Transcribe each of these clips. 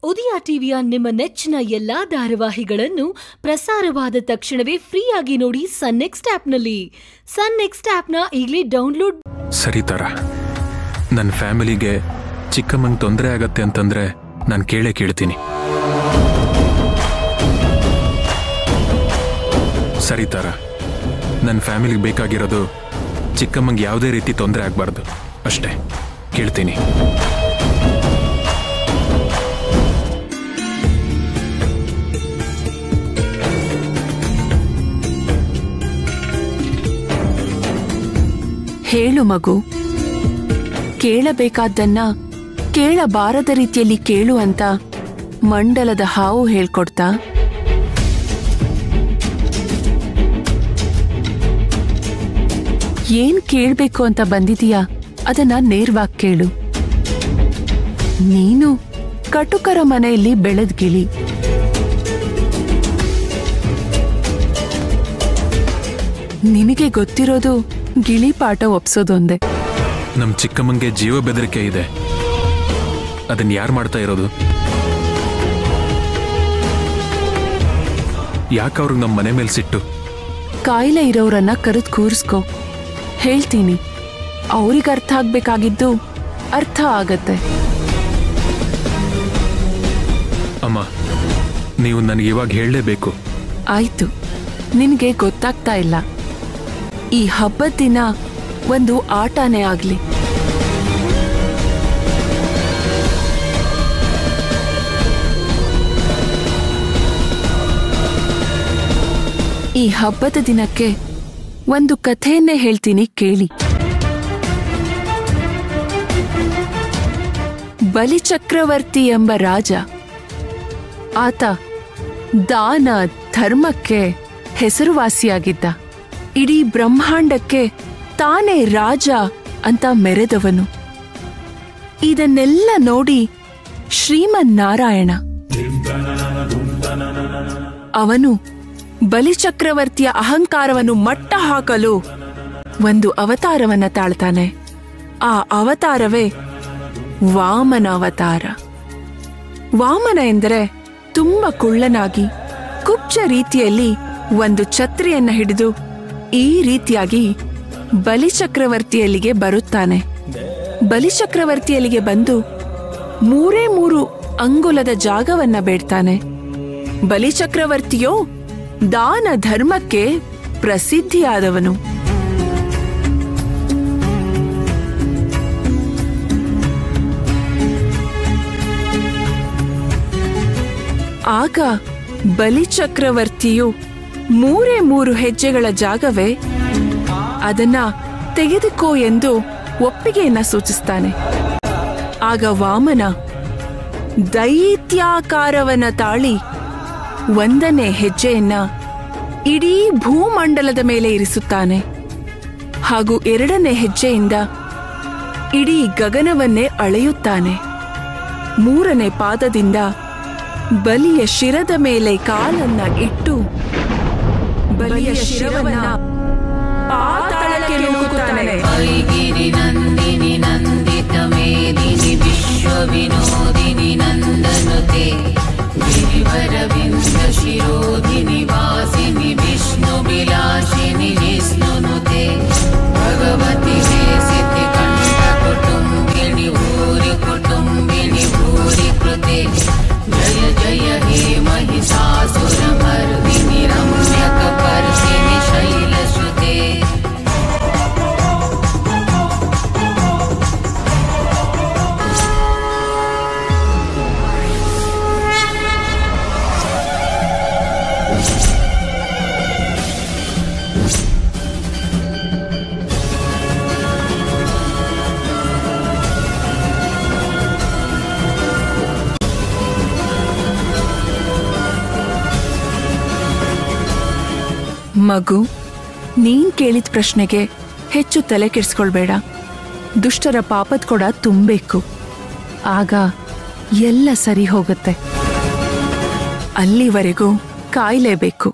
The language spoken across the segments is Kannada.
ಉದಯ ಟಿವಿಯ ನಿಮ್ಮ ನೆಚ್ಚಿನ ಎಲ್ಲಾ ಧಾರಾವಾಹಿಗಳನ್ನು ಪ್ರಸಾರವಾದ ತಕ್ಷಣವೇ ಫ್ರೀಯಾಗಿ ನೋಡಿ ಸನ್ ನೆಕ್ಸ್ಟ್ ಆಪ್ನಲ್ಲಿ ಸನ್ ನೆಕ್ಸ್ಟ್ ಆಪ್ನ ಈಗಲೇ ಡೌನ್ಲೋಡ್ ಸರಿ ತರ ನನ್ನ ಫ್ಯಾಮಿಲಿಗೆ ಚಿಕ್ಕಮ್ಮಂಗೆ ತೊಂದರೆ ಆಗತ್ತೆ ಅಂತಂದ್ರೆ ನಾನು ಕೇಳೇ ಕೇಳ್ತೀನಿ ಸರಿ ತರ ನನ್ನ ಫ್ಯಾಮಿಲಿಗೆ ಬೇಕಾಗಿರೋದು ಚಿಕ್ಕಮ್ಮಂಗೆ ಯಾವುದೇ ರೀತಿ ತೊಂದರೆ ಆಗಬಾರ್ದು ಅಷ್ಟೇ ಕೇಳ್ತೀನಿ ಹೇಳು ಮಗು ಕೇಳಬೇಕಾದ್ದನ್ನ ಕೇಳಬಾರದ ರೀತಿಯಲ್ಲಿ ಕೇಳು ಅಂತ ಮಂಡಲದ ಹಾವು ಹೇಳ್ಕೊಡ್ತಾ ಏನ್ ಕೇಳ್ಬೇಕು ಅಂತ ಬಂದಿದೀಯಾ ಅದನ್ನ ನೇರವಾಗಿ ಕೇಳು ನೀನು ಕಟುಕರ ಮನೆಯಲ್ಲಿ ಬೆಳೆದ್ ಗಿಳಿ ನಿನಗೆ ಗೊತ್ತಿರೋದು ಗಿಳಿ ಪಾಠ ಒಪ್ಸೋದೊಂದೇ ನಮ್ಮ ಚಿಕ್ಕಮ್ಮಂಗೆ ಜೀವ ಬೆದರಿಕೆ ಇದೆ ಅದನ್ನ ಯಾರು ಮಾಡ್ತಾ ಇರೋದು ಯಾಕೆ ಅವ್ರಿಗೆ ನಮ್ಮ ಮನೆ ಮೇಲೆ ಸಿಟ್ಟು ಕಾಯಿಲೆ ಇರೋರನ್ನ ಕರೆದು ಕೂರಿಸ್ಕೊ ಹೇಳ್ತೀನಿ ಅವ್ರಿಗೆ ಅರ್ಥ ಆಗ್ಬೇಕಾಗಿದ್ದು ಅರ್ಥ ಆಗತ್ತೆ ಅಮ್ಮ ನೀವು ನನಗೆ ಇವಾಗ ಹೇಳಲೇಬೇಕು ಆಯ್ತು ನಿನ್ಗೆ ಗೊತ್ತಾಗ್ತಾ ಇಲ್ಲ ಈ ಹಬ್ಬದ ದಿನ ಒಂದು ಆಟನೇ ಆಗ್ಲಿ ಈ ಹಬ್ಬದ ದಿನಕ್ಕೆ ಒಂದು ಕಥೆಯನ್ನೇ ಹೇಳ್ತೀನಿ ಕೇಳಿ ಬಲಿಚಕ್ರವರ್ತಿ ಎಂಬ ರಾಜ ಆತ ದಾನ ಧರ್ಮಕ್ಕೆ ಹೆಸರುವಾಸಿಯಾಗಿದ್ದ ಇಡೀ ಬ್ರಹ್ಮಾಂಡಕ್ಕೆ ತಾನೇ ರಾಜ ಅಂತ ಮೆರೆದವನು ಇದನ್ನೆಲ್ಲ ನೋಡಿ ಶ್ರೀಮನ್ನಾರಾಯಣ ಅವನು ಬಲಿಚಕ್ರವರ್ತಿಯ ಅಹಂಕಾರವನ್ನು ಮಟ್ಟ ಹಾಕಲು ಒಂದು ಅವತಾರವನ್ನ ತಾಳ್ತಾನೆ ಆ ಅವತಾರವೇ ವಾಮನ ಅವತಾರ ವಾಮನ ಎಂದರೆ ತುಂಬ ಕುಳ್ಳನಾಗಿ ಕುಬ್ಜ ರೀತಿಯಲ್ಲಿ ಒಂದು ಛತ್ರಿಯನ್ನ ಹಿಡಿದು ಈ ರೀತಿಯಾಗಿ ಬಲಿಚಕ್ರವರ್ತಿಯಲ್ಲಿಗೆ ಬರುತ್ತಾನೆ ಬಲಿಚಕ್ರವರ್ತಿಯಲ್ಲಿಗೆ ಬಂದು ಮೂರೇ ಮೂರು ಅಂಗುಲದ ಜಾಗವನ್ನ ಬೇಡ್ತಾನೆ ಬಲಿಚಕ್ರವರ್ತಿಯೋ ದಾನ ಧರ್ಮಕ್ಕೆ ಪ್ರಸಿದ್ಧಿಯಾದವನು ಆಗ ಬಲಿಚಕ್ರವರ್ತಿಯು ಮೂರೇ ಮೂರು ಹೆಜ್ಜೆಗಳ ಜಾಗವೇ ಅದನ್ನ ತೆಗೆದುಕೋ ಎಂದು ಒಪ್ಪಿಗೆಯನ್ನ ಸೂಚಿಸ್ತಾನೆ ಆಗ ವಾಮನ ದೈತ್ಯಾಕಾರವನ್ನ ತಾಳಿ ಒಂದನೇ ಹೆಜ್ಜೆಯನ್ನ ಇಡೀ ಭೂಮಂಡಲದ ಮೇಲೆ ಇರಿಸುತ್ತಾನೆ ಹಾಗೂ ಎರಡನೇ ಹೆಜ್ಜೆಯಿಂದ ಇಡೀ ಗಗನವನ್ನೇ ಅಳೆಯುತ್ತಾನೆ ಮೂರನೇ ಪಾದದಿಂದ ಬಲಿಯ ಶಿರದ ಮೇಲೆ ಕಾಲನ್ನ ಇಟ್ಟು ಬಲಿಯ ಶಿರವನ್ನ ಪಾತಾಳಕ್ಕೆ ನೂಕುತ್ತಾನೆ गिरिनन्दिनि नन्दितमेदिनि विश्वविनोदिनि नन्दनुते गिरिवरविन्दशिरोधिनि वासिनि विष्णुविलासिनि विष्णुनुते भगवति हेसिति कण्ठकुटुम्बिनि भूरि कुटुम्बिनि भूरि कृते जय जय हे महिषासुरमर्दिनि रम्यकपर्दिनि शैलसुते ಮಗು ನೀನ್ ಕೇಳಿದ ಪ್ರಶ್ನೆಗೆ ಹೆಚ್ಚು ತಲೆ ಕೆಡಿಸ್ಕೊಳ್ಬೇಡ ದುಷ್ಟರ ಪಾಪದ ಕೊಡ ತುಂಬಬೇಕು ಆಗ ಎಲ್ಲ ಸರಿ ಹೋಗುತ್ತೆ ಅಲ್ಲಿವರೆಗೂ ಕಾಯಲೇಬೇಕು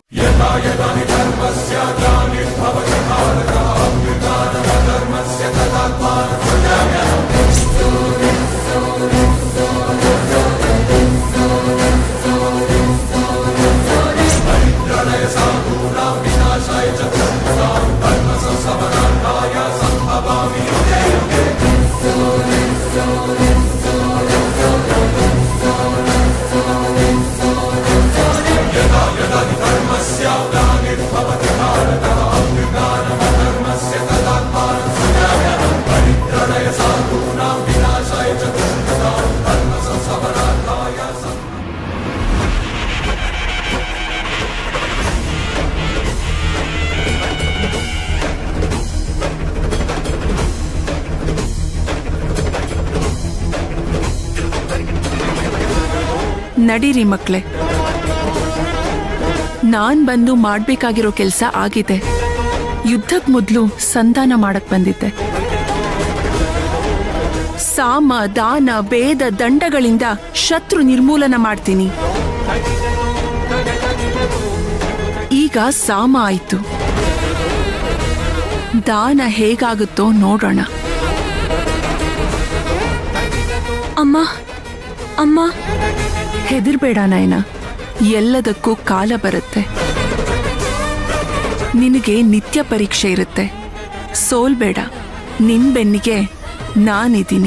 ನಡೀರಿ ಮಕ್ಳೆ ನಾನ್ ಬಂದು ಮಾಡ್ಬೇಕಾಗಿರೋ ಕೆಲ್ಸ ಆಗಿದೆ ಯುದ್ಧಕ್ ಮೊದ್ಲು ಸಂಧಾನ ಮಾಡಕ್ ಬಂದಿದ್ದೆ ಸಾಮ ದಾನ ವೇದ ದಂಡಗಳಿಂದ ಶತ್ರು ನಿರ್ಮೂಲನ ಮಾಡ್ತೀನಿ ಈಗ ಸಾಮ ಆಯ್ತು ದಾನ ಹೇಗಾಗುತ್ತೋ ನೋಡೋಣ ಅಮ್ಮ ಅಮ್ಮ ಹೆದರ್ಬೇಡ ನಾಯನ ಎಲ್ಲದಕ್ಕೂ ಕಾಲ ಬರುತ್ತೆ ನಿನಗೆ ನಿತ್ಯ ಪರೀಕ್ಷೆ ಇರುತ್ತೆ ಸೋಲ್ಬೇಡ ನಿನ್ ಬೆನ್ನಿಗೆ ನಾನಿದ್ದೀನಿ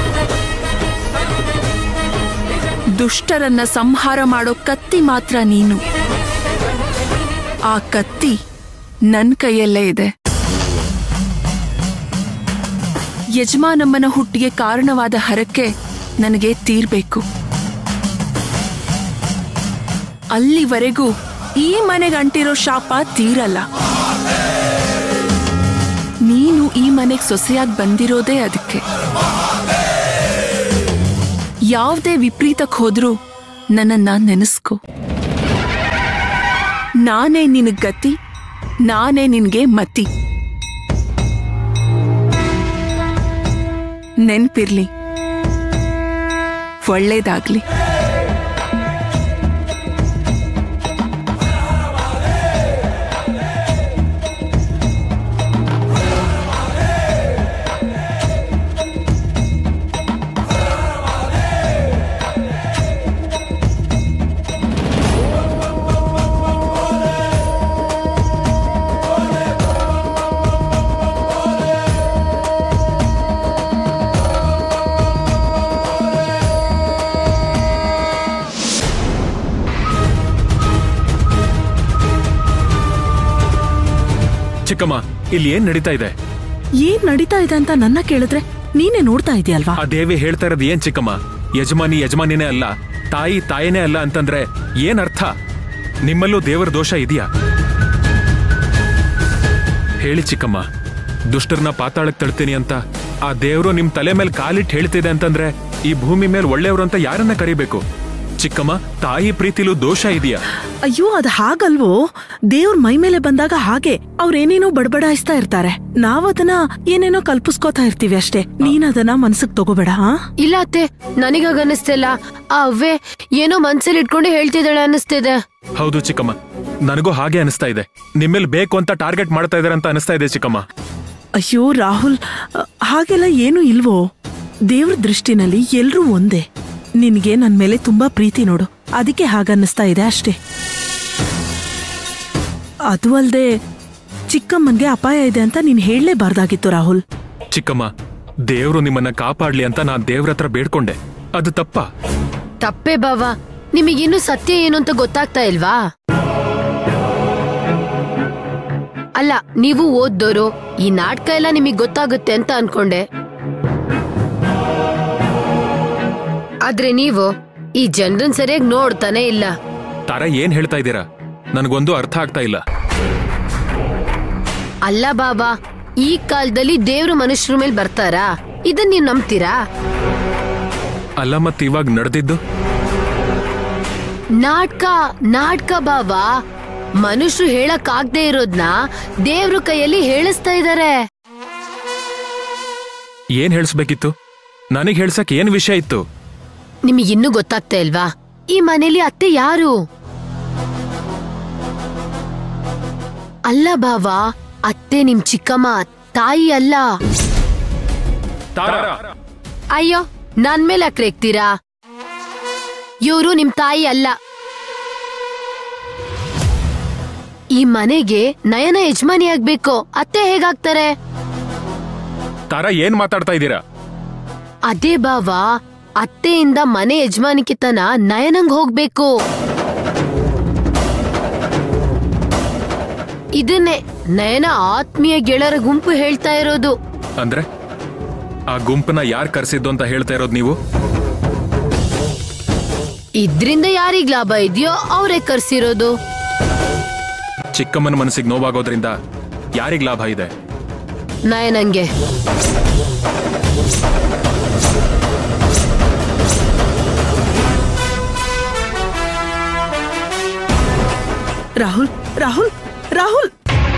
ದುಷ್ಟರನ್ನ ಸಂಹಾರ ಮಾಡೋ ಕತ್ತಿ ಮಾತ್ರ ನೀನು ಆ ಕತ್ತಿ ನನ್ ಕೈಯಲ್ಲೇ ಇದೆ ಯಜಮಾನಮ್ಮನ ಹುಟ್ಟಿಗೆ ಕಾರಣವಾದ ಹರಕ್ಕೆ ನನಗೆ ತೀರ್ಬೇಕು ಅಲ್ಲಿವರೆಗೂ ಈ ಮನೆಗೆ ಅಂಟಿರೋ ಶಾಪ ತೀರಲ್ಲ ನೀನು ಈ ಮನೆಗೆ ಸೊಸೆಯಾಗಿ ಬಂದಿರೋದೇ ಅದಕ್ಕೆ ಯಾವುದೇ ವಿಪರೀತಕ್ಕೆ ಹೋದ್ರೂ ನನ್ನನ್ನ ನೆನೆಸ್ಕೊ ನಾನೇ ನಿನಗ್ ಗತಿ ನಾನೇ ನಿನ್ಗೆ ಮತಿ ನೆನ್ಪಿರ್ಲಿ ಒಳ್ಳೇದಾಗ್ಲಿ ಚಿಕ್ಕಮ್ಮ ಇಲ್ಲಿ ಏನ್ ನಡೀತಾ ಇದೆ ಏನ್ ನಡೀತಾ ಇದೆ ಅಂತ ನನ್ನ ಕೇಳಿದ್ರೆ ನೀನೇ ನೋಡ್ತಾ ಇದೆಯಲ್ವಾ ಆ ದೇವಿ ಹೇಳ್ತಾ ಇರೋದು ಏನ್ ಚಿಕ್ಕಮ್ಮ ಯಜಮಾನಿ ಯಜಮಾನಿನೇ ಅಲ್ಲ ತಾಯಿ ತಾಯಿನೇ ಅಲ್ಲ ಅಂತಂದ್ರೆ ಏನ್ ಅರ್ಥ ನಿಮ್ಮಲ್ಲೂ ದೇವರ ದೋಷ ಇದೆಯಾ ಹೇಳಿ ಚಿಕ್ಕಮ್ಮ ದುಷ್ಟರನ್ನ ಪಾತಾಳಕ್ ತಳ್ತೀನಿ ಅಂತ ಆ ದೇವ್ರು ನಿಮ್ ತಲೆ ಮೇಲೆ ಕಾಲಿಟ್ಟು ಹೇಳ್ತಿದೆ ಅಂತಂದ್ರೆ ಈ ಭೂಮಿ ಮೇಲೆ ಒಳ್ಳೆಯವರು ಅಂತ ಯಾರನ್ನ ಕರಿಬೇಕು ಚಿಕ್ಕಮ್ಮ ತಾಯಿ ಪ್ರೀತಿಲೂ ದೋಷ ಇದೆಯಾ ಅಯ್ಯೋ ಅದ್ ಹಾಗಲ್ವೋ ದೇವ್ರ ಮೈ ಮೇಲೆ ಬಂದಾಗ ಹಾಗೆ ಅವ್ರೇನೇನೋ ಬಡಬಡಾಯಿಸ್ತಾ ಇರ್ತಾರೆ ನಾವದನ್ನ ಏನೇನೋ ಕಲ್ಪಿಸ್ಕೋತಾ ಇರ್ತೀವಿ ಅಷ್ಟೇ ನೀನ್ ಅದನ್ನ ಮನ್ಸಕ್ ತಗೋಬೇಡ ಹಾ ಇಲ್ಲ ಅತ್ತೆ ನನಗಾಗ ಅನ್ನಿಸ್ತಿಲ್ಲ ಆ ಅವ್ವೆ ಏನೋ ಮನ್ಸಲ್ಲಿ ಇಟ್ಕೊಂಡು ಹೇಳ್ತಿದ್ದಾಳೆ ಅನ್ನಿಸ್ತಿದೆ ಹೌದು ಚಿಕ್ಕಮ್ಮ ನನಗೂ ಹಾಗೆ ಅನಿಸ್ತಾ ಇದೆ ನಿಮ್ಮಲ್ಲಿ ಬೇಕು ಅಂತ ಟಾರ್ಗೆಟ್ ಮಾಡ್ತಾ ಇದಾರೆ ಅಂತ ಅನಿಸ್ತಾ ಇದೆ ಚಿಕ್ಕಮ್ಮ ಅಯ್ಯೋ ರಾಹುಲ್ ಅ, ಹಾಗೆಲ್ಲ ಏನೂ ಇಲ್ವೋ ದೇವ್ರ ದೃಷ್ಟಿನಲ್ಲಿ ಎಲ್ರೂ ಒಂದೇ ನಿನ್ಗೆ ನನ್ ಮೇಲೆ ತುಂಬಾ ಪ್ರೀತಿ ನೋಡು ಅದಕ್ಕೆ ಹಾಗನ್ನಿಸ್ತಾ ಇದೆ ಅಷ್ಟೇ ಅದು ಅಲ್ದೆ ಚಿಕ್ಕಮ್ಮನ್ಗೆ ಅಪಾಯ ಇದೆ ಅಂತ ನೀನ್ ಹೇಳಲೇಬಾರ್ದಾಗಿತ್ತು ರಾಹುಲ್ ಚಿಕ್ಕಮ್ಮ ದೇವ್ರು ನಿಮ್ಮನ್ನ ಕಾಪಾಡ್ಲಿ ಅಂತ ನಾನ್ ದೇವ್ರ ಹತ್ರ ಬೇಡ್ಕೊಂಡೆ ಅದು ತಪ್ಪಾ ತಪ್ಪೇ ಬಾವ ನಿಮಗಿನ್ನು ಸತ್ಯ ಏನು ಅಂತ ಗೊತ್ತಾಗ್ತಾ ಇಲ್ವಾ ಅಲ್ಲ ನೀವು ಓದ್ದೋರು ಈ ನಾಟಕ ಎಲ್ಲ ನಿಮಗ್ ಗೊತ್ತಾಗುತ್ತೆ ಅಂತ ಅನ್ಕೊಂಡೆ ಆದ್ರೆ ನೀವು ಈ ಜನರನ್ ಸರಿಯಾಗಿ ನೋಡ್ತಾನೆ ಇಲ್ಲ ತಾರ ಏನ್ ಹೇಳ್ತಾ ಇದ್ದೀರಾ ನನಗೊಂದು ಅರ್ಥ ಆಗ್ತಾ ಇಲ್ಲ ಅಲ್ಲ ಬಾಬಾ ಈ ಕಾಲದಲ್ಲಿ ದೇವ್ರು ಮನುಷ್ಯರ ಮೇಲೆ ಬರ್ತಾರಾ ಇದನ್ ನೀವ್ ನಂಬ್ತೀರಾ ಅಲ್ಲ ಮತ್ ಇವಾಗ ನಡೆದಿದ್ದು ನಾಟ್ಕ ನಾಟ್ಕ ಬಾಬಾ ಮನುಷ್ಯರು ಹೇಳಕ್ ಆಗದೆ ಇರೋದ್ನ ದೇವ್ರ ಕೈಯಲ್ಲಿ ಹೇಳಿಸ್ತಾ ಇದಾರೆ ಏನ್ ಹೇಳ್ಸ್ಬೇಕಿತ್ತು ನನಗ್ ಹೇಳ್ಸಕ್ ಏನ್ ವಿಷಯ ಇತ್ತು ನಿಮಗೆ ಇನ್ನೂ ಗೊತ್ತಾಗ್ತಾ ಇಲ್ವಾ ಈ ಮನೇಲಿ ಅತ್ತೆ ಯಾರು ಅಲ್ಲ ಬಾವಾ ಅತ್ತೆ ನಿಮ್ ಚಿಕ್ಕಮ್ಮ ತಾಯಿ ಅಲ್ಲ ತಾರಾ ಅಯ್ಯೋ ನನ್ ಮೇಲೆ ಯಾಕ್ ರೇಗ್ತೀರಾ ಇವ್ರು ನಿಮ್ ತಾಯಿ ಅಲ್ಲ ಈ ಮನೆಗೆ ನಯನ ಯಜಮಾನಿ ಆಗ್ಬೇಕು ಅತ್ತೆ ಹೇಗಾಗ್ತಾರೆ ತಾರಾ ಏನ್ ಮಾತಾಡ್ತಾ ಇದ್ದೀರಾ ಅದೇ ಬಾವಾ ಅತ್ತೆಯಿಂದ ಮನೆ ಯಜಮಾನಿಕಿತನ ನಯನಂಗ್ ಹೋಗ್ಬೇಕು ಇದನ್ನೇ ನಯನ ಆತ್ಮೀಯ ಗೆಳರ ಗುಂಪು ಹೇಳ್ತಾ ಇರೋದು ಅಂದ್ರೆ ಆ ಗುಂಪನ್ನ ಯಾರ್ ಕರ್ಸಿದ್ದು ಅಂತ ಹೇಳ್ತಾ ಇರೋದು ನೀವು ಇದ್ರಿಂದ ಯಾರಿಗ್ ಲಾಭ ಇದೆಯೋ ಅವರೇ ಕರ್ಸಿರೋದು ಚಿಕ್ಕಮ್ಮನ ಮನಸ್ಸಿಗೆ ನೋವಾಗೋದ್ರಿಂದ ಯಾರಿಗ್ ಲಾಭ ಇದೆ ನಯನಂಗೆ ರಾಹುಲ್ ರಾಹುಲ್ ರಾಹುಲ್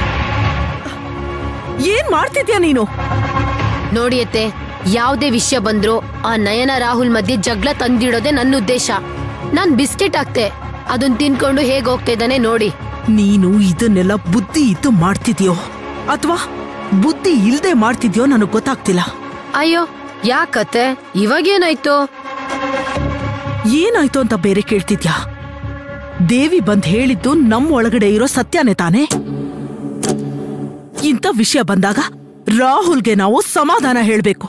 ಏನ್ ಮಾಡ್ತಿದ್ಯಾ ನೀನು ನೋಡಿ ಅತ್ತೆ ಯಾವ್ದೇ ವಿಷಯ ಬಂದ್ರು ಆ ನಯನ ರಾಹುಲ್ ಮಧ್ಯೆ ಜಗಳ ತಂದಿಡೋದೇ ನನ್ನ ಉದ್ದೇಶ ನಾನ್ ಬಿಸ್ಕೆಟ್ ಹಾಕ್ತೆ ಅದನ್ ತಿನ್ಕೊಂಡು ಹೇಗ್ ಹೋಗ್ತಾ ಇದ್ದಾನೆ ನೋಡಿ ನೀನು ಇದನ್ನೆಲ್ಲ ಬುದ್ಧಿ ಇದ್ದು ಮಾಡ್ತಿದ್ಯೋ ಅಥವಾ ಬುದ್ಧಿ ಇಲ್ದೆ ಮಾಡ್ತಿದ್ಯೋ ನನಗ್ ಗೊತ್ತಾಗ್ತಿಲ್ಲ ಅಯ್ಯೋ ಯಾಕತ್ತೆ ಇವಾಗೇನಾಯ್ತು ಏನಾಯ್ತು ಅಂತ ಬೇರೆ ಕೇಳ್ತಿದ್ಯಾ ದೇವಿ ಬಂದ್ ಹೇಳಿದ್ದು ನಮ್ ಒಳಗಡೆ ಇರೋ ಸತ್ಯನೇ ತಾನೇ ಇಂಥ ವಿಷಯ ಬಂದಾಗ ರಾಹುಲ್ಗೆ ನಾವು ಸಮಾಧಾನ ಹೇಳ್ಬೇಕು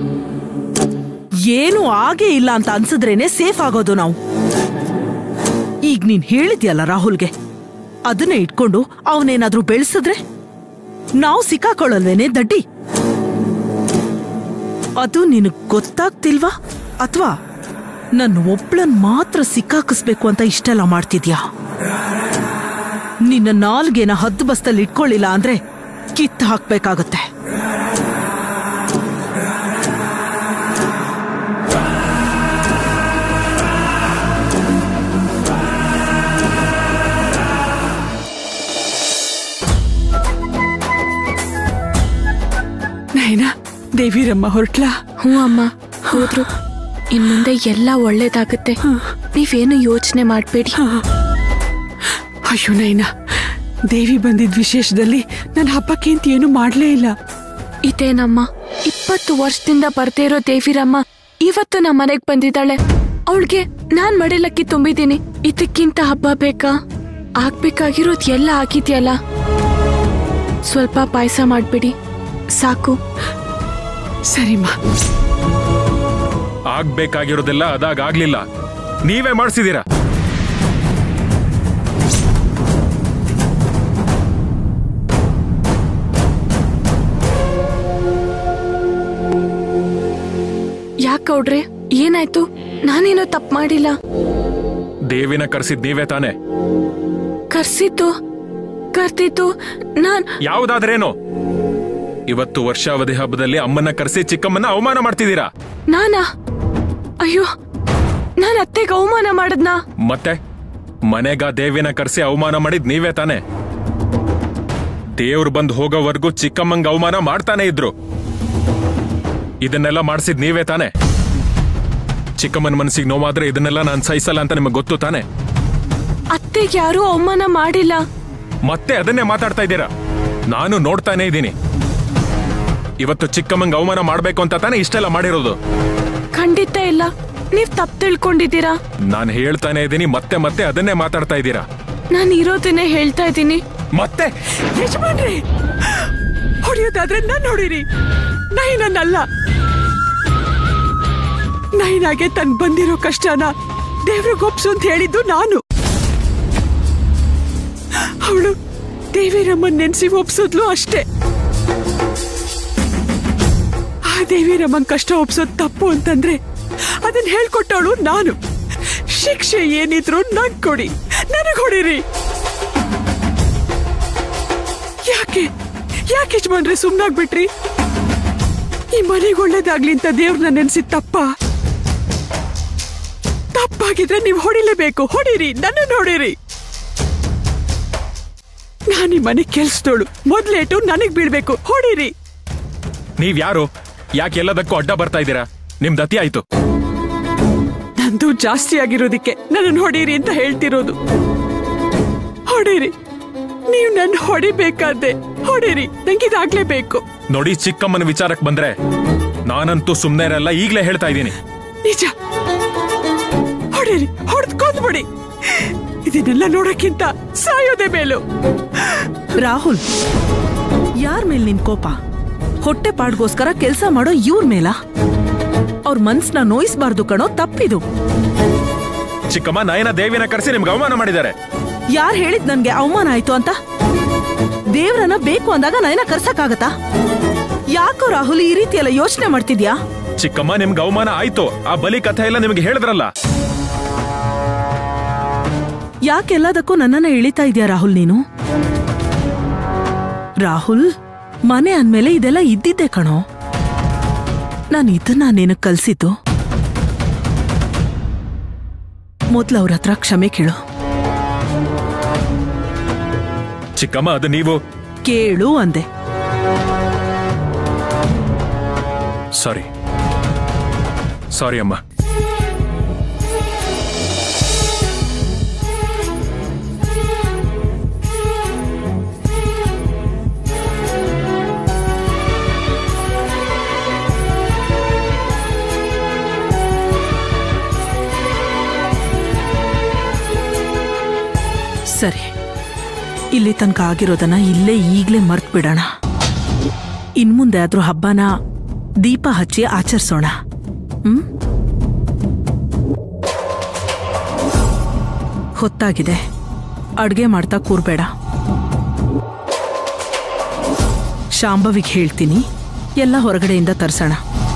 ಏನು ಆಗೇ ಇಲ್ಲ ಅಂತ ಅನ್ಸಿದ್ರೇನೆ ಸೇಫ್ ಆಗೋದು ನಾವು ಈಗ ನೀನ್ ಹೇಳಿದ್ಯಲ್ಲ ರಾಹುಲ್ಗೆ ಅದನ್ನೇ ಇಟ್ಕೊಂಡು ಅವನೇನಾದ್ರೂ ಬೆಳೆಸಿದ್ರೆ ನಾವು ಸಿಕ್ಕಾಕೊಳ್ಳಲ್ವೇನೆ ದಡ್ಡಿ ಅದು ನಿನಗ್ ಗೊತ್ತಾಗ್ತಿಲ್ವಾ ಅಥವಾ ನನ್ನ ಒಬ್ಳನ್ ಮಾತ್ರ ಸಿಕ್ಕಾಕಿಸ್ಬೇಕು ಅಂತ ಇಷ್ಟೆಲ್ಲ ಮಾಡ್ತಿದ್ಯಾ ನಿನ್ನ ನಾಲ್ಗೆನ ಹದ್ದು ಬಸ್ತಲ್ಲಿ ಇಟ್ಕೊಳ್ಳಿಲ್ಲ ಅಂದ್ರೆ ಕಿತ್ತು ಹಾಕ್ಬೇಕಾಗತ್ತೆ ನಯನ ದೇವಿರಮ್ಮ ಹೊರಟ್ಲಾ ಹ್ಞೂ ಅಮ್ಮ ಹೋದ್ರು ಇನ್ ಮುಂದೆ ಎಲ್ಲ ಒಳ್ಳೇದಾಗುತ್ತೆ ನೀವೇನು ಯೋಚನೆ ಮಾಡಬೇಡಿ ಅಯ್ಯೋ ನಯನ ದೇವಿ ಬಂದಿದ್ ವಿಶೇಷದಲ್ಲಿ ನನ್ನ ಹಬ್ಬಕ್ಕೆ ಅಂತ ಏನು ಮಾಡ್ಲೇ ಇಲ್ಲ ಇದೇನಮ್ಮ ಇಪ್ಪತ್ತು ವರ್ಷದಿಂದ ಬರ್ದೇ ಇರೋ ದೇವಿರಮ್ಮ ಇವತ್ತು ನಮ್ಮ ಮನೆಗ್ ಬಂದಿದ್ದಾಳೆ ಅವಳಿಗೆ ನಾನ್ ಮಡಿಲಕ್ಕಿ ತುಂಬಿದ್ದೀನಿ ಇದಕ್ಕಿಂತ ಹಬ್ಬ ಬೇಕಾ ಆಗ್ಬೇಕಾಗಿರೋದ್ ಎಲ್ಲ ಆಗಿದ್ಯಲ್ಲ ಸ್ವಲ್ಪ ಪಾಯಸ ಮಾಡ್ಬಿಡಿ ಸಾಕು ಸರಿಮ್ಮ ಆಗ್ಬೇಕಾಗಿರೋದೆಲ್ಲ ಅದಾಗ ಆಗ್ಲಿಲ್ಲ ನೀವೇ ಮಾಡ್ಸಿದೀರಾ ಯಾಕೌಡ್ರೆ ಏನಾಯ್ತು ನಾನೇನೋ ತಪ್ಪು ಮಾಡಿಲ್ಲ ದೇವಿನ ಕರ್ಸಿದ್ ನೀವೇ ತಾನೆ ಕರ್ಸಿದ್ದು ಕರ್ತಿದ್ದು ನಾನ್ ಯಾವ್ದಾದ್ರೇನು ಇವತ್ತು ವರ್ಷಾವಧಿ ಹಬ್ಬದಲ್ಲಿ ಅಮ್ಮನ್ನ ಕರೆಸಿ ಚಿಕ್ಕಮ್ಮನ್ನ ಅವಮಾನ ಮಾಡ್ತಿದ್ದೀರಾ ನಾನಾ ಅಯ್ಯೋ ನಾನ್ ಅತ್ತೆಗೆ ಅವಮಾನ ಮಾಡದ್ನಾ ಮತ್ತೆ ಮನೆಗ ದೇವಿನ ಕರೆಸಿ ಅವಮಾನ ಮಾಡಿದ್ ನೀವೇ ತಾನೆ ದೇವ್ರು ಬಂದು ಹೋಗೋವರೆಗೂ ಚಿಕ್ಕಮ್ಮಂಗ ಅವಮಾನ ಮಾಡ್ತಾನೆ ಇದ್ರು ಇದನ್ನೆಲ್ಲ ಮಾಡಿಸಿದ್ ನೀವೇ ತಾನೆ ಚಿಕ್ಕಮ್ಮನ ಮನಸ್ಸಿಗೆ ನೋವಾದ್ರೆ ಇದನ್ನೆಲ್ಲ ನಾನು ಸಹಿಸಲ್ಲ ಅಂತ ನಿಮಗೆ ಗೊತ್ತು ತಾನೆ ಅತ್ತೆಗೆ ಯಾರೂ ಅವಮಾನ ಮಾಡಿಲ್ಲ ಮತ್ತೆ ಅದನ್ನೇ ಮಾತಾಡ್ತಾ ಇದ್ದೀರಾ ನಾನು ನೋಡ್ತಾನೆ ಇದ್ದೀನಿ ಇವತ್ತು ಚಿಕ್ಕಮ್ಮಂಗ ಅವಮಾನ ಮಾಡ್ಬೇಕು ಅಂತ ತಾನೆ ಇಷ್ಟೆಲ್ಲ ಮಾಡಿರೋದು ಖಂಡಿತ ಇಲ್ಲ ನೀವ್ ತಪ್ಪು ತಿಳ್ಕೊಂಡಿದ್ದೀರಾ ನಾನು ಹೇಳ್ತಾನೆ ಇದ್ದೀನಿ ಮತ್ತೆ ಮತ್ತೆ ಅದನ್ನೇ ಮಾತಾಡ್ತಾ ಇದ್ದೀರಾ ನಾನು ಇರೋದನ್ನೇ ಹೇಳ್ತಾ ಇದ್ದೀನಿ ಮತ್ತೆ ಯಜಮಾನ್ರಿ ಹೊಡೆಯೋದಾದ್ರೆ ನನ್ನ ಹೊಡೀರಿ ನೈನನ್ನಲ್ಲ ನೈನಾಗೆ ತನ್ ಬಂದಿರೋ ಕಷ್ಟನ ದೇವ್ರಿಗೊಪ್ಸು ಅಂತ ಹೇಳಿದ್ದು ನಾನು ಅವಳು ದೇವಿರಮ್ಮನ್ ನೆನ್ಸಿ ಒಪ್ಸಿದ್ಲು ಅಷ್ಟೇ ಆ ದೇವಿರಮ್ಮನ್ ಕಷ್ಟ ಒಪ್ಸೋದ್ ತಪ್ಪು ಅಂತಂದ್ರೆ ಅದನ್ನ ಹೇಳ್ಕೊಟ್ಟವಳು ನಾನು ಶಿಕ್ಷೆ ಏನಿದ್ರು ನಂಗ್ ಕೊಡಿ ನನಗ್ ಹೊಡೀರಿ ಯಾಕೆ ಯಾಕೆ ಯಜಮಾನ್ರೆ ಸುಮ್ನಾಗ್ಬಿಟ್ರಿ ಈ ಮನೆಗೆ ಒಳ್ಳೇದಾಗ್ಲಿ ಅಂತ ದೇವ್ರನ್ನ ನೆನ್ಸಿದ್ ತಪ್ಪ ತಪ್ಪಾಗಿದ್ರೆ ನೀವು ಹೊಡಿಲೇಬೇಕು ಹೊಡೀರಿ ನನ್ನನ್ನು ಹೊಡೀರಿ ನಾನು ಈ ಮನೆ ಕೆಲ್ಸದೋಳು ಮೊದ್ಲೇಟು ನನಗ್ ಬೀಳ್ಬೇಕು ಹೊಡೀರಿ ನೀವ್ ಯಾರು ಯಾಕೆ ಎಲ್ಲದಕ್ಕೂ ಅಡ್ಡ ಬರ್ತಾ ಇದ್ದೀರಾ ನಿಮ್ದು ಅತಿ ಆಯ್ತು ನಂದು ಜಾಸ್ತಿ ಆಗಿರೋದಿಕ್ಕೆ ನನ್ನನ್ನು ಹೊಡೀರಿ ಅಂತ ಹೇಳ್ತಿರೋದು ಹೊಡೀರಿ ನೀವು ನನ್ನ ಹೊಡಿಬೇಕಾದ್ದೆ ಹೊಡೀರಿ ನಂಗಿದಾಗ್ಲೇಬೇಕು ನೋಡಿ ಚಿಕ್ಕಮ್ಮನ ವಿಚಾರಕ್ಕೆ ಬಂದ್ರೆ ನಾನಂತೂ ಸುಮ್ನೆ ಇರಲ್ಲ ಈಗ್ಲೇ ಹೇಳ್ತಾ ಇದ್ದೀನಿ ನಿಜ ಹೊಡೀರಿ ಹೊಡೆದ್ ಕೊಂದ್ಬಿಡಿ ಇದನ್ನೆಲ್ಲ ನೋಡಕ್ಕಿಂತ ಸಾಯೋದೇ ಮೇಲು ರಾಹುಲ್ ಯಾರ ಮೇಲ್ ನಿನ್ ಕೋಪ ಹೊಟ್ಟೆ ಪಾಡ್ಗೋಸ್ಕರ ಕೆಲ್ಸ ಮಾಡೋ ಇವ್ರ ಮೇಲ ಅವ್ರ ಮನ್ಸ್ನ ನೋಯಿಸ್ಬಾರ್ದು ಕಣೋ ತಪ್ಪಿದು ಚಿಕ್ಕಮ್ಮ ನಯನ ದೇವಿನ ಕರೆಸಿ ನಿಮ್ಗೆ ಅವಮಾನ ಮಾಡಿದ್ದಾರೆ ಯಾರ್ ಹೇಳಿದ್ ನನ್ಗೆ ಅವಮಾನ ಆಯ್ತು ಅಂತ ದೇವ್ರನ್ನ ಬೇಕು ಅಂದಾಗ ನಯನ ಕರ್ಸಕ್ಕಾಗತ್ತಾ ಯಾಕೋ ರಾಹುಲ್ ಈ ರೀತಿ ಎಲ್ಲ ಯೋಚನೆ ಮಾಡ್ತಿದ್ಯಾ ಚಿಕ್ಕಮ್ಮ ನಿಮ್ಗೆ ಅವಮಾನ ಆಯ್ತು ಆ ಬಲಿ ಕಥೆ ಎಲ್ಲ ನಿಮ್ಗೆ ಹೇಳಿದ್ರಲ್ಲ ಯಾಕೆಲ್ಲದಕ್ಕೂ ನನ್ನನ್ನ ಇಳಿತಾ ಇದ್ಯಾ ರಾಹುಲ್ ನೀನು ರಾಹುಲ್ ಮನೆ ಅಂದ್ಮೇಲೆ ಇದೆಲ್ಲ ಇದ್ದಿದ್ದೆ ಕಣೋ ನಾನು ಇದನ್ನ ನಿನಗ್ ಕಲ್ಸಿದ್ದು ಮೊದ್ಲು ಅವ್ರ ಹತ್ರ ಕ್ಷಮೆ ಕೇಳು ಚಿಕ್ಕಮ್ಮ ಅದು ನೀವು ಕೇಳು ಅಂದೆ ಸಾರಿ ಸಾರಿ ಅಮ್ಮ ಸರಿ ಇಲ್ಲಿ ತನಕ ಆಗಿರೋದನ್ನ ಇಲ್ಲೇ ಈಗ್ಲೇ ಮರ್ತ್ ಬಿಡೋಣ ಇನ್ಮುಂದೆ ಆದ್ರೂ ಹಬ್ಬನ ದೀಪ ಹಚ್ಚಿ ಆಚರಿಸೋಣ ಹ್ಮ್ ಹೊತ್ತಾಗಿದೆ ಅಡ್ಗೆ ಮಾಡ್ತಾ ಕೂರ್ಬೇಡ ಶಾಂಭವಿಗೆ ಹೇಳ್ತೀನಿ ಎಲ್ಲ ಹೊರಗಡೆಯಿಂದ ತರ್ಸೋಣ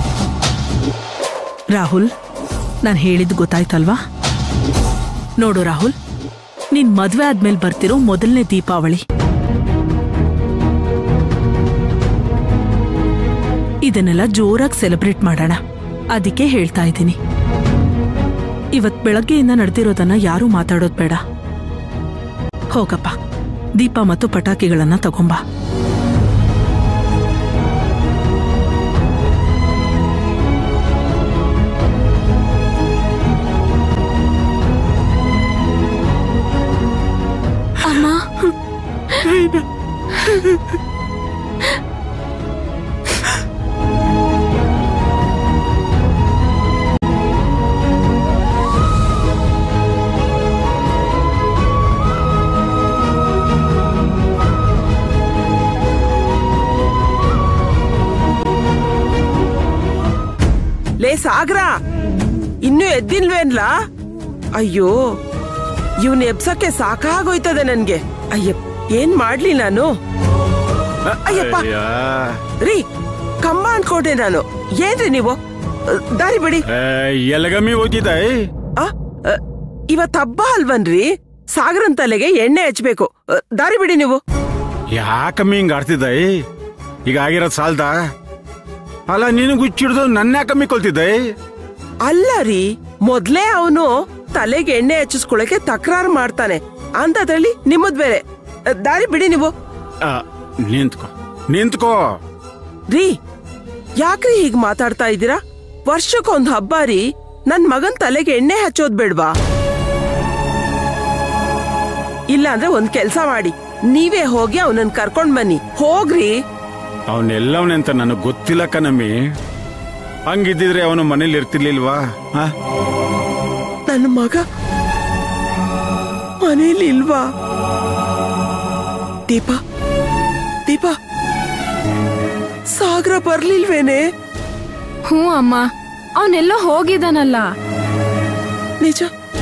ರಾಹುಲ್ ನಾನು ಹೇಳಿದ್ದು ಗೊತ್ತಾಯ್ತಲ್ವಾ ನೋಡು ರಾಹುಲ್ ನೀನ್ ಮದ್ವೆ ಆದ್ಮೇಲೆ ಬರ್ತಿರೋ ಮೊದಲನೇ ದೀಪಾವಳಿ ಇದನ್ನೆಲ್ಲ ಜೋರಾಗಿ ಸೆಲೆಬ್ರೇಟ್ ಮಾಡೋಣ ಅದಕ್ಕೆ ಹೇಳ್ತಾ ಇದ್ದೀನಿ ಇವತ್ ಬೆಳಗ್ಗೆಯಿಂದ ನಡೆದಿರೋದನ್ನ ಯಾರೂ ಮಾತಾಡೋದ್ ಬೇಡ ಹೋಗಪ್ಪ ದೀಪ ಮತ್ತು ಪಟಾಕಿಗಳನ್ನ ತಗೊಂಬಾ ಅಮ್ಮ ಲೇ ಸಾಗರ ಇನ್ನೂ ಎದ್ದಿಲ್ವೇನ್ಲ ಅಯ್ಯೋ ಇವನ್ ಎಬ್ಸಕ್ಕೆ ಸಾಕಾಗೋಯ್ತದೆ ನನ್ಗೆ ಅಯ್ಯಪ್ಪ ಏನ್ ಮಾಡ್ಲಿ ನಾನು ಅಯ್ಯಪ್ಪ ರೀ ಕಮ್ಮ ಅನ್ಕೊಂಡೆ ನಾನು ಏನ್ರಿ ನೀವು ಅ, ದಾರಿ ಬಿಡಿ ಎಲಗಮ್ಮಿ ಹೋಗಿದ್ದೆ ಆ ಅ, ಇವತ್ ಹಬ್ಬ ಅಲ್ವನ್ರಿ ಸಾಗರನ್ ತಲೆಗೆ ಎಣ್ಣೆ ಹಚ್ಬೇಕು ಅ, ದಾರಿ ಬಿಡಿ ನೀವು ಯಾಕಮ್ಮಿ ಹಿಂಗ್ ಆಡ್ತಿದ್ದ ಈಗ ಆಗಿರೋದ್ ಸಾಲ್ದ ಅಲ್ಲ ನೀನು ಗುಚ್ಚಿಡ್ದು ನನ್ನ ಯಾಕಮ್ಮಿ ಕೊಲ್ತಿದ್ದೆ ಅಲ್ಲ ರೀ ಮೊದ್ಲೇ ಅವನು ತಲೆಗೆ ಎಣ್ಣೆ ಹಚ್ಚಿಸ್ಕೊಳಕ್ಕೆ ತಕರಾರು ಮಾಡ್ತಾನೆ ಅಂತದ್ರಲ್ಲಿ ನಿಮ್ಮದ್ ಬೇರೆ ಅ, ದಾರಿ ಬಿಡಿ ನೀವು ಆ, ನಿಂತ್ಕೋ ನಿಂತ್ಕೋ ರೀ ಯಾಕ್ರಿ ಹೀಗ್ ಮಾತಾಡ್ತಾ ಇದ್ದೀರಾ ವರ್ಷಕ್ಕೊಂದ್ ಹಬ್ಬ ರೀ ನನ್ ಮಗನ್ ತಲೆಗೆ ಎಣ್ಣೆ ಹಚ್ಚೋದ್ ಬೇಡ್ವಾ ಇಲ್ಲ ಅಂದ್ರೆ ಒಂದ್ ಕೆಲ್ಸ ಮಾಡಿ ನೀವೇ ಹೋಗಿ ಅವನನ್ನ ಕರ್ಕೊಂಡ್ ಬನ್ನಿ ಹೋಗ್ರಿ ಅವನೆಲ್ಲವನೆಂತ ನನಗ್ ಗೊತ್ತಿಲ್ಲ ಕಣಮ್ಮಿ ಹಂಗಿದ್ದಿದ್ರೆ ಅವನು ಮನೇಲಿ ಇರ್ತಿರ್ಲಿಲ್ವಾ ಆ? ನನ್ನ ಮಗ ಮನೇಲಿ ಇಲ್ವಾ ದೀಪ ದೀಪ ಸಾಗರ ಬರ್ಲಿಲ್ವೇನೆ ಹ್ಞೂ ಅಮ್ಮ ಅವನೆಲ್ಲೋ ಹೋಗಿದಾನಲ್ಲ ನಿಜ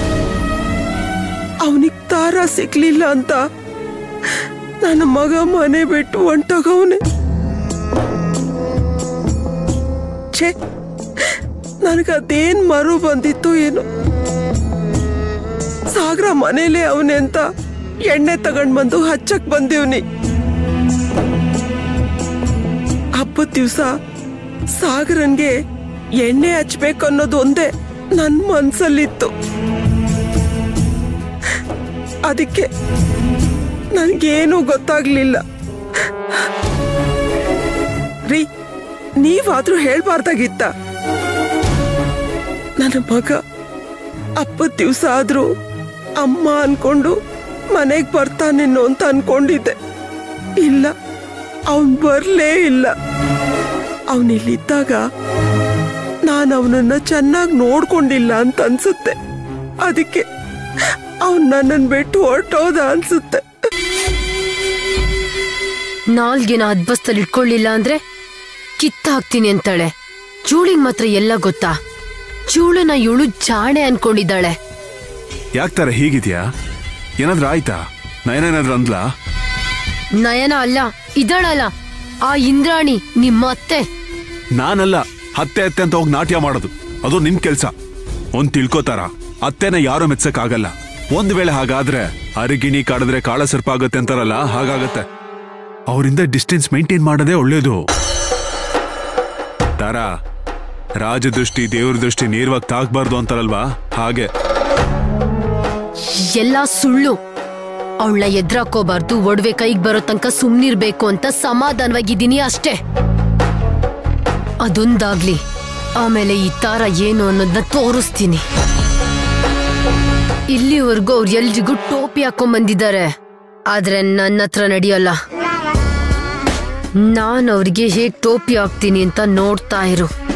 ಅವನಿಗ್ ತಾರ ಸಿಕ್ಲಿಲ್ಲ ಅಂತ ನನ್ನ ಮಗ ಮನೆ ಬಿಟ್ಟು ಹೊಂಟೋಗವನೆ ಛೇ ನನಗದೇನ್ ಮರು ಬಂದಿತ್ತು ಏನು ಸಾಗರ ಮನೇಲೆ ಅವನೇ ಅಂತ ಎಣ್ಣೆ ತಗೊಂಡ್ ಬಂದು ಹಚ್ಚಕ್ ಬಂದಿವ್ನಿ ಹಬ್ಬದ ದಿವ್ಸ ಸಾಗರನ್ಗೆ ಎಣ್ಣೆ ಹಚ್ಬೇಕು ಅನ್ನೋದು ಒಂದೇ ನನ್ ಮನ್ಸಲ್ಲಿತ್ತು ಅದಕ್ಕೆ ನನ್ಗೇನು ಗೊತ್ತಾಗ್ಲಿಲ್ಲ ರೀ ನೀವಾದ್ರೂ ಹೇಳ್ಬಾರ್ದಾಗಿತ್ತ ನನ್ನ ಮಗ ಹಬ್ಬದ ದಿವ್ಸ ಆದ್ರೂ ಅಮ್ಮ ಅನ್ಕೊಂಡು ಮನೆಗ್ ಬರ್ತಾನೇನೋ ಅಂತ ಅನ್ಕೊಂಡಿದ್ದೆ ಇಲ್ಲ ಅವನ್ ಬರ್ಲೇ ಇಲ್ಲ ಅವನಿಲ್ಲಿದ್ದಾಗ ನಾನು ಅವನನ್ನ ಚೆನ್ನಾಗಿ ನೋಡ್ಕೊಂಡಿಲ್ಲ ಅಂತ ಅನ್ಸುತ್ತೆ ಅದಕ್ಕೆ ಅವನ್ ನನ್ನನ್ ಬಿಟ್ಟು ಹೊರಟೋದ ಅನ್ಸುತ್ತೆ ನಾಲ್ಗೆನ ಅದ್ಬಸ್ತಲ್ಲಿ ಇಟ್ಕೊಳ್ಳಿಲ್ಲ ಅಂದ್ರೆ ಕಿತ್ತ ಹಾಕ್ತೀನಿ ಅಂತಾಳೆ ಚೂಳಿಗ್ ಮಾತ್ರ ಎಲ್ಲ ಗೊತ್ತಾ ಚೂಳನ ಇವಳು ಜಾಣೆ ಅನ್ಕೊಂಡಿದ್ದಾಳೆ ಯಾಕ್ತಾರ ಹೀಗಿದ್ಯಾ ಏನಾದ್ರೂ ಆಯ್ತಾ ನಯನೇನಾದ್ರೂ ಅಂದ್ಲಾ ನಯನ ಅಲ್ಲ ಇದಳಲ್ಲ ಆ ಇಂದ್ರಾಣಿ ನಿಮ್ಮ ಅತ್ತೆ ನಾನಲ್ಲ ಹತ್ತೆ ಅತ್ತೆ ಅಂತ ಹೋಗಿ ನಾಟ್ಯ ಮಾಡೋದು ಅದು ನಿನ್ ಕೆಲ್ಸ ಒಂದ್ ತಿಳ್ಕೋತಾರ ಅತ್ತೆನ ಯಾರು ಮೆಚ್ಚಕ್ ಆಗಲ್ಲ ಒಂದ್ ವೇಳೆ ಹಾಗಾದ್ರೆ ಅರಿಗಿಣಿ ಕಾಡಿದ್ರೆ ಕಾಳ ಸರ್ಪ ಆಗತ್ತೆ ಅಂತಾರಲ್ಲ ಹಾಗಾಗತ್ತೆ ಅವರಿಂದ ಡಿಸ್ಟೆನ್ಸ್ ಮೇಂಟೈನ್ ಮಾಡೋದೇ ಒಳ್ಳೇದು ತಾರ ರಾಜದೃಷ್ಟಿ ದೇವ್ರ ದೃಷ್ಟಿ ನೇರವಾಗಿ ತಾಕ್ಬಾರ್ದು ಅಂತಾರಲ್ವಾ ಹಾಗೆ ಎಲ್ಲ ಸುಳ್ಳು ಅವಳನ್ನ ಎದ್ರಾಕೋಬಾರ್ದು ಒಡವೆ ಕೈಗ್ ಬರೋ ತನಕ ಸುಮ್ನಿರ್ಬೇಕು ಅಂತ ಸಮಾಧಾನವಾಗಿದ್ದೀನಿ ಅಷ್ಟೇ ಅದೊಂದಾಗ್ಲಿ ಆಮೇಲೆ ಈ ತಾರ ಏನು ಅನ್ನೋದನ್ನ ತೋರಿಸ್ತೀನಿ ಇಲ್ಲಿವರೆಗೂ ಅವ್ರು ಎಲ್ರಿಗೂ ಟೋಪಿ ಹಾಕೊಂಡ್ ಬಂದಿದ್ದಾರೆ ಆದ್ರೆ ನನ್ನ ಹತ್ರ ನಡೆಯಲ್ಲ ನಾನ್ ಅವ್ರಿಗೆ ಹೇಗ್ ಟೋಪಿ ಹಾಕ್ತೀನಿ ಅಂತ ನೋಡ್ತಾ ಇರು